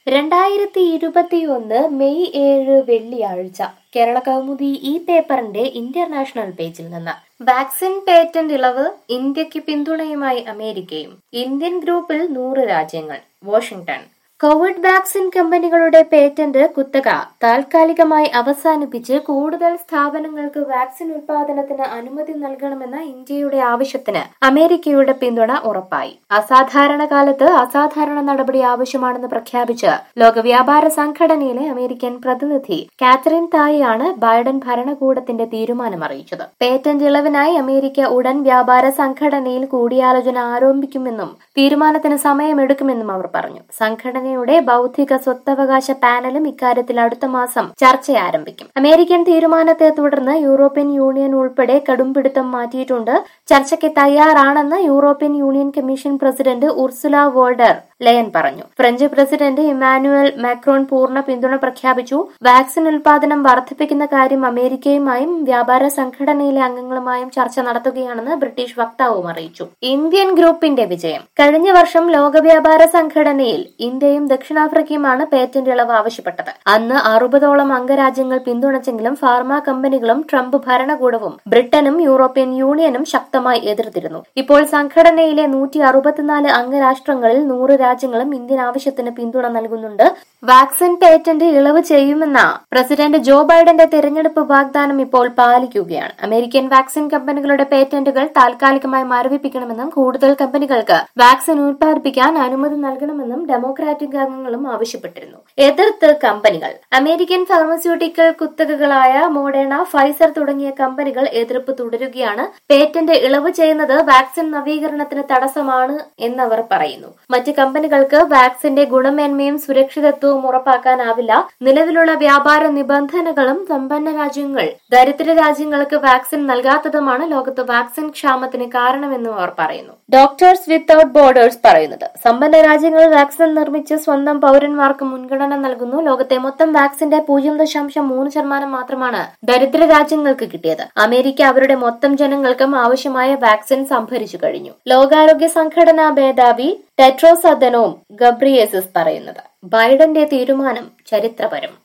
രണ്ടായിരത്തി ഇരുപത്തിയൊന്ന് മെയ് ഏഴ് വെള്ളിയാഴ്ച കേരള കൗമുദി ഈ പേപ്പറിന്റെ ഇന്റർനാഷണൽ പേജിൽ നിന്ന് വാക്സിൻ പേറ്റന്റ് ഇളവ് ഇന്ത്യക്ക് പിന്തുണയുമായി അമേരിക്കയും ഇന്ത്യൻ ഗ്രൂപ്പിൽ നൂറ് രാജ്യങ്ങൾ വാഷിംഗ്ടൺ കോവിഡ് വാക്സിൻ കമ്പനികളുടെ പേറ്റന്റ് കുത്തക താൽക്കാലികമായി അവസാനിപ്പിച്ച് കൂടുതൽ സ്ഥാപനങ്ങൾക്ക് വാക്സിൻ ഉൽപാദനത്തിന് അനുമതി നൽകണമെന്ന ഇന്ത്യയുടെ ആവശ്യത്തിന് അമേരിക്കയുടെ പിന്തുണ ഉറപ്പായി അസാധാരണ കാലത്ത് അസാധാരണ നടപടി ആവശ്യമാണെന്ന് പ്രഖ്യാപിച്ച് ലോക വ്യാപാര സംഘടനയിലെ അമേരിക്കൻ പ്രതിനിധി കാത്തറിൻ തായിയാണ് ബൈഡൻ ഭരണകൂടത്തിന്റെ തീരുമാനം അറിയിച്ചത് പേറ്റന്റ് ഇളവിനായി അമേരിക്ക ഉടൻ വ്യാപാര സംഘടനയിൽ കൂടിയാലോചന ആരംഭിക്കുമെന്നും തീരുമാനത്തിന് സമയമെടുക്കുമെന്നും അവർ പറഞ്ഞു സംഘടനയുടെ ബൗദ്ധിക സ്വത്തവകാശ പാനലും ഇക്കാര്യത്തിൽ അടുത്ത മാസം ചർച്ച ആരംഭിക്കും അമേരിക്കൻ തീരുമാനത്തെ തുടർന്ന് യൂറോപ്യൻ യൂണിയൻ ഉൾപ്പെടെ കടുംപിടുത്തം മാറ്റിയിട്ടുണ്ട് ചർച്ചയ്ക്ക് തയ്യാറാണെന്ന് European Union commission president Ursula von der Leyen പറഞ്ഞു ഫ്രഞ്ച് പ്രസിഡന്റ് ഇമാനുവൽ മാക്രോൺ പൂർണ്ണ പിന്തുണ പ്രഖ്യാപിച്ചു വാക്സിൻ ഉൽപാദനം വർദ്ധിപ്പിക്കുന്ന കാര്യം അമേരിക്കയുമായും വ്യാപാര സംഘടനയിലെ അംഗങ്ങളുമായും ചർച്ച നടത്തുകയാണെന്ന് ബ്രിട്ടീഷ് വക്താവും അറിയിച്ചു ഇന്ത്യൻ ഗ്രൂപ്പിന്റെ വിജയം കഴിഞ്ഞ വർഷം ലോക വ്യാപാര സംഘടനയിൽ ഇന്ത്യയും ദക്ഷിണാഫ്രിക്കയുമാണ് പേറ്റന്റ് ഇളവ് ആവശ്യപ്പെട്ടത് അന്ന് അറുപതോളം അംഗരാജ്യങ്ങൾ പിന്തുണച്ചെങ്കിലും ഫാർമ കമ്പനികളും ട്രംപ് ഭരണകൂടവും ബ്രിട്ടനും യൂറോപ്യൻ യൂണിയനും ശക്തമായി എതിർത്തിരുന്നു ഇപ്പോൾ സംഘടനയിലെ നൂറ്റി അറുപത്തിനാല് അംഗരാഷ്ട്രങ്ങളിൽ നൂറ് രാജ്യങ്ങളും ഇന്ത്യൻ ആവശ്യത്തിന് പിന്തുണ നൽകുന്നുണ്ട് വാക്സിൻ പേറ്റന്റ് ഇളവ് ചെയ്യുമെന്ന പ്രസിഡന്റ് ജോ ബൈഡന്റെ തെരഞ്ഞെടുപ്പ് വാഗ്ദാനം ഇപ്പോൾ പാലിക്കുകയാണ് അമേരിക്കൻ വാക്സിൻ കമ്പനികളുടെ പേറ്റന്റുകൾ താൽക്കാലികമായി മരവിപ്പിക്കണമെന്നും കൂടുതൽ കമ്പനികൾക്ക് വാക്സിൻ ഉൽപ്പാദിപ്പിക്കാൻ അനുമതി നൽകണമെന്നും ഡെമോക്രാറ്റിക് അംഗങ്ങളും ആവശ്യപ്പെട്ടിരുന്നു എതിർത്ത് കമ്പനികൾ അമേരിക്കൻ ഫാർമസ്യൂട്ടിക്കൽ കുത്തകകളായ മോഡേണ ഫൈസർ തുടങ്ങിയ കമ്പനികൾ എതിർപ്പ് തുടരുകയാണ് പേറ്റന്റ് ഇളവ് ചെയ്യുന്നത് വാക്സിൻ നവീകരണത്തിന് തടസ്സമാണ് എന്നവർ പറയുന്നു മറ്റ് കമ്പനികൾക്ക് വാക്സിന്റെ ഗുണമേന്മയും സുരക്ഷിതത്വവും ഉറപ്പാക്കാനാവില്ല നിലവിലുള്ള വ്യാപാര നിബന്ധനകളും സമ്പന്ന രാജ്യങ്ങൾ ദരിദ്ര രാജ്യങ്ങൾക്ക് വാക്സിൻ നൽകാത്തതുമാണ് ലോകത്ത് വാക്സിൻ ക്ഷാമത്തിന് കാരണമെന്നും അവർ പറയുന്നു ഡോക്ടേഴ്സ് വിത്തൌട്ട് ബോർഡേഴ്സ് പറയുന്നത് സമ്പന്ന രാജ്യങ്ങൾ വാക്സിൻ നിർമ്മിച്ച് സ്വന്തം പൌരന്മാർക്ക് മുൻഗണന നൽകുന്നു ലോകത്തെ മൊത്തം വാക്സിന്റെ പൂജ്യം ദശാംശം മൂന്ന് ശതമാനം മാത്രമാണ് ദരിദ്ര രാജ്യങ്ങൾക്ക് കിട്ടിയത് അമേരിക്ക അവരുടെ മൊത്തം ജനങ്ങൾക്കും ആവശ്യമായ വാക്സിൻ സംഭരിച്ചു കഴിഞ്ഞു ലോകാരോഗ്യ സംഘടനാ മേധാവി ടെട്രോസ് അദനോം ഗബ്രിയേസസ് പറയുന്നത് ബൈഡന്റെ തീരുമാനം ചരിത്രപരം